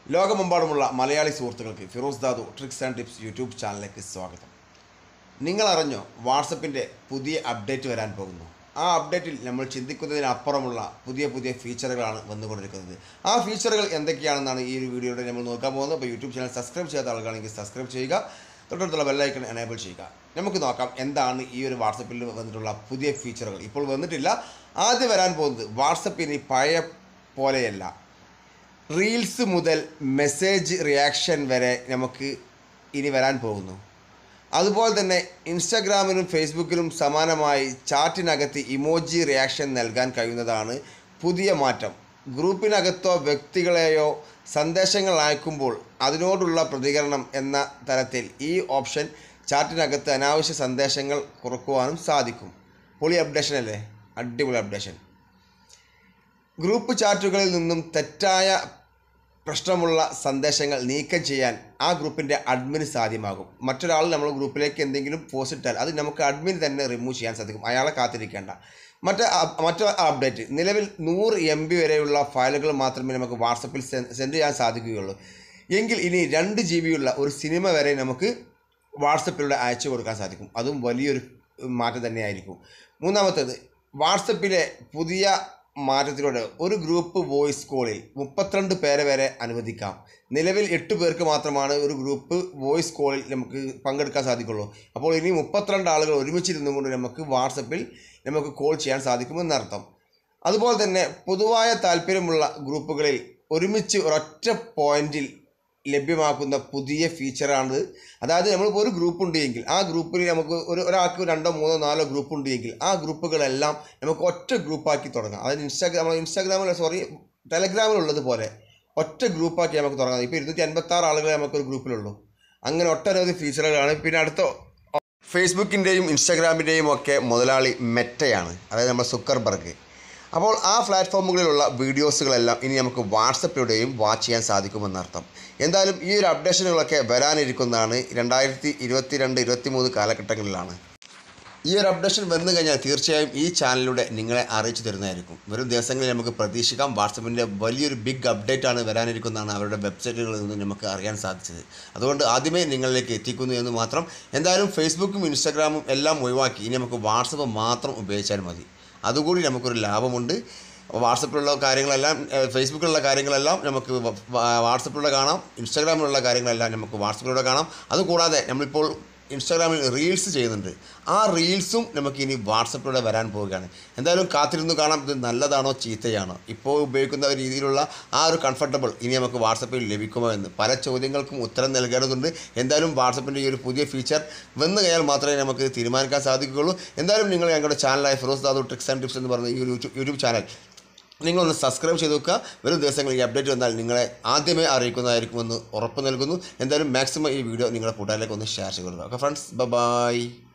ലോകമെമ്പാടുമുള്ള മലയാളി സുഹൃത്തുക്കൾക്ക് Firoz Dadu tricks and tips YouTube ചാനലിലേക്ക് സ്വാഗതം നിങ്ങൾ അറിഞ്ഞോ വാട്സപ്പിൻ്റെ പുതിയ അപ്ഡേറ്റ് വരാൻ പോകുന്നു ആ അപ്ഡേറ്റിൽ നമ്മൾ ചിന്തിക്കുന്നതിനപ്പുറമുള്ള പുതിയ പുതിയ ഫീച്ചറുകളാണ് വന്നുകൊണ്ടിരിക്കുന്നത് ആ ഫീച്ചറുകൾ എന്തൊക്കെയാണെന്നാണ് ഈ ഒരു വീഡിയോയുടെ നമ്മൾ നോക്കാൻ പോകുന്നത് അപ്പോൾ യൂട്യൂബ് ചാനൽ സബ്സ്ക്രൈബ് ചെയ്യാത്ത ആളുകളാണെങ്കിൽ സബ്സ്ക്രൈബ് ചെയ്യുക തൊട്ടടുത്തുള്ള ബെല്ലൈക്കൺ എനേബിൾ ചെയ്യുക നമുക്ക് നോക്കാം എന്താണ് ഈ ഒരു വാട്സപ്പിൽ വന്നിട്ടുള്ള പുതിയ ഫീച്ചറുകൾ ഇപ്പോൾ വന്നിട്ടില്ല ആദ്യം വരാൻ പോകുന്നത് വാട്സപ്പ് ഇനി പഴയ പോലെയല്ല റീൽസ് മുതൽ മെസ്സേജ് റിയാക്ഷൻ വരെ നമുക്ക് ഇനി വരാൻ പോകുന്നു അതുപോലെ തന്നെ ഇൻസ്റ്റഗ്രാമിലും ഫേസ്ബുക്കിലും സമാനമായി ചാറ്റിനകത്ത് ഇമോജി റിയാക്ഷൻ നൽകാൻ കഴിയുന്നതാണ് പുതിയ മാറ്റം ഗ്രൂപ്പിനകത്തോ വ്യക്തികളെയോ സന്ദേശങ്ങൾ അയക്കുമ്പോൾ അതിനോടുള്ള പ്രതികരണം എന്ന തരത്തിൽ ഈ ഓപ്ഷൻ ചാറ്റിനകത്ത് അനാവശ്യ സന്ദേശങ്ങൾ കുറക്കുവാനും സാധിക്കും പൊളി അപ്ഡേഷൻ അല്ലേ അടിപൊളി അപ്ഡേഷൻ ഗ്രൂപ്പ് ചാറ്റുകളിൽ നിന്നും തെറ്റായ പ്രശ്നമുള്ള സന്ദേശങ്ങൾ നീക്കം ചെയ്യാൻ ആ ഗ്രൂപ്പിൻ്റെ അഡ്മിന് സാധ്യമാകും മറ്റൊരാൾ നമ്മൾ ഗ്രൂപ്പിലേക്ക് എന്തെങ്കിലും പോസ്റ്റ് ഇട്ടാൽ അത് നമുക്ക് അഡ്മിന് തന്നെ റിമൂവ് ചെയ്യാൻ സാധിക്കും അയാളെ കാത്തിരിക്കേണ്ട മറ്റ് മറ്റു അപ്ഡേറ്റ് നിലവിൽ നൂറ് എം ബി വരെയുള്ള ഫയലുകൾ മാത്രമേ നമുക്ക് വാട്സപ്പിൽ സെൻഡ് ചെയ്യാൻ സാധിക്കുകയുള്ളൂ എങ്കിൽ ഇനി രണ്ട് ജി ബിയുള്ള ഒരു സിനിമ വരെ നമുക്ക് വാട്സപ്പിലൂടെ അയച്ചു കൊടുക്കാൻ സാധിക്കും അതും വലിയൊരു മാറ്റം തന്നെയായിരിക്കും മൂന്നാമത്തേത് വാട്സപ്പിലെ പുതിയ മാറ്റത്തിലൂടെ ഒരു ഗ്രൂപ്പ് വോയിസ് കോളിൽ മുപ്പത്തിരണ്ട് പേരെ വരെ അനുവദിക്കാം നിലവിൽ എട്ട് പേർക്ക് മാത്രമാണ് ഒരു ഗ്രൂപ്പ് വോയിസ് കോളിൽ നമുക്ക് പങ്കെടുക്കാൻ സാധിക്കുള്ളൂ അപ്പോൾ ഇനി മുപ്പത്തിരണ്ട് ആളുകൾ ഒരുമിച്ചിരുന്നു കൊണ്ട് നമുക്ക് വാട്സപ്പിൽ നമുക്ക് കോൾ ചെയ്യാൻ സാധിക്കുമെന്നർത്ഥം അതുപോലെ തന്നെ പൊതുവായ താല്പര്യമുള്ള ഗ്രൂപ്പുകളിൽ ഒരുമിച്ച് ഒരൊറ്റ പോയിന്റിൽ ലഭ്യമാക്കുന്ന പുതിയ ഫീച്ചറാണ് അതായത് നമ്മളിപ്പോൾ ഒരു ഗ്രൂപ്പ് ഉണ്ട് എങ്കിൽ ആ ഗ്രൂപ്പിൽ നമുക്ക് ഒരു ഒരാൾക്ക് രണ്ടോ മൂന്നോ നാലോ ഗ്രൂപ്പ് ഉണ്ട് എങ്കിൽ ആ ഗ്രൂപ്പുകളെല്ലാം നമുക്ക് ഒറ്റ ഗ്രൂപ്പാക്കി തുടങ്ങാം അതായത് ഇൻസ്റ്റാഗ്രാം ഇൻസ്റ്റാഗ്രാമിൽ സോറി ടെലഗ്രാമിലുള്ളത് പോലെ ഒറ്റ ഗ്രൂപ്പാക്കി നമുക്ക് തുടങ്ങാം ഇപ്പോൾ ഇരുന്നൂറ്റി അൻപത്തി ആറ് ആളുകളെ നമുക്കൊരു ഗ്രൂപ്പിലുള്ളൂ അങ്ങനെ ഒട്ടനവധി ഫീച്ചറുകളാണ് പിന്നെ അടുത്ത ഫേസ്ബുക്കിൻ്റെയും ഇൻസ്റ്റാഗ്രാമിൻ്റെയും ഒക്കെ മുതലാളി മെറ്റയാണ് അതായത് നമ്മുടെ സുക്കർബർഗ് അപ്പോൾ ആ പ്ലാറ്റ്ഫോമുകളിലുള്ള വീഡിയോസുകളെല്ലാം ഇനി നമുക്ക് വാട്സപ്പിലൂടെയും വാച്ച് ചെയ്യാൻ സാധിക്കുമെന്നർത്ഥം എന്തായാലും ഈ ഒരു അപ്ഡേഷനുകളൊക്കെ വരാനിരിക്കുന്നതാണ് രണ്ടായിരത്തി ഇരുപത്തി രണ്ട് ഇരുപത്തി മൂന്ന് കാലഘട്ടങ്ങളിലാണ് ഈ ഒരു അപ്ഡേഷൻ വന്നു കഴിഞ്ഞാൽ തീർച്ചയായും ഈ ചാനലിലൂടെ നിങ്ങളെ അറിയിച്ചു തരുന്നതായിരിക്കും വരും ദിവസങ്ങളിൽ നമുക്ക് പ്രതീക്ഷിക്കാം വാട്സപ്പിൻ്റെ വലിയൊരു ബിഗ് അപ്ഡേറ്റ് ആണ് വരാനിരിക്കുന്നതാണ് അവരുടെ വെബ്സൈറ്റുകളിൽ നിന്ന് നമുക്ക് അറിയാൻ സാധിച്ചത് അതുകൊണ്ട് ആദ്യമേ നിങ്ങളിലേക്ക് എത്തിക്കുന്നു എന്ന് മാത്രം എന്തായാലും ഫേസ്ബുക്കും ഇൻസ്റ്റാഗ്രാമും എല്ലാം ഒഴിവാക്കി ഇനി നമുക്ക് വാട്സപ്പ് മാത്രം ഉപയോഗിച്ചാൽ മതി അതുകൂടി നമുക്കൊരു ലാഭമുണ്ട് വാട്സപ്പിലുള്ള കാര്യങ്ങളെല്ലാം ഏഹ്, ഫേസ്ബുക്കിലുള്ള കാര്യങ്ങളെല്ലാം നമുക്ക് വ- വ- വാട്സപ്പിലൂടെ കാണാം ഇൻസ്റ്റാഗ്രാമിലുള്ള കാര്യങ്ങളെല്ലാം നമുക്ക് വാട്സപ്പിലൂടെ കാണാം അതുകൂടാതെ നമ്മളിപ്പോൾ ഇൻസ്റ്റാഗ്രാമിൽ റീൽസ് ചെയ്യുന്നുണ്ട് ആ റീൽസും നമുക്ക് ഇനി വാട്സപ്പിലൂടെ വരാൻ പോവുകയാണ് എന്തായാലും കാത്തിരുന്ന് കാണാം ഇത് നല്ലതാണോ ചീത്തയാണോ ഇപ്പോൾ ഉപയോഗിക്കുന്ന രീതിയിലുള്ള ആ ഒരു കംഫർട്ടബിൾ ഇനി നമുക്ക് വാട്സപ്പിൽ ലഭിക്കുമോ എന്ന് പല ചോദ്യങ്ങൾക്കും ഉത്തരം നൽകേണ്ടതുണ്ട് എന്തായാലും വാട്സപ്പിൻ്റെ ഈ ഒരു പുതിയ ഫീച്ചർ വന്നു കഴിഞ്ഞാൽ മാത്രമേ നമുക്ക് തീരുമാനിക്കാൻ സാധിക്കുകയുള്ളൂ എന്തായാലും നിങ്ങൾ ഞങ്ങളുടെ ചാനലായ Firoz Dadu tricks and tips എന്ന് പറയുന്ന ഈ ഒരു യൂട്യൂബ് യൂട്യൂബ് ചാനൽ നിങ്ങളൊന്ന് സബ്സ്ക്രൈബ് ചെയ്ത് വെക്കുക വരും ദിവസങ്ങളിൽ ഈ അപ്ഡേറ്റ് വന്നാൽ നിങ്ങളെ ആദ്യമേ അറിയിക്കുന്നതായിരിക്കുമെന്ന് ഉറപ്പ് നൽകുന്നു എന്തായാലും മാക്സിമം ഈ വീഡിയോ നിങ്ങളുടെ കൂട്ടുകാരിലേക്ക് ഒന്ന് ഷെയർ ചെയ്ത് കൊടുക്കുക ഓക്കെ ഫ്രണ്ട്സ് ബൈ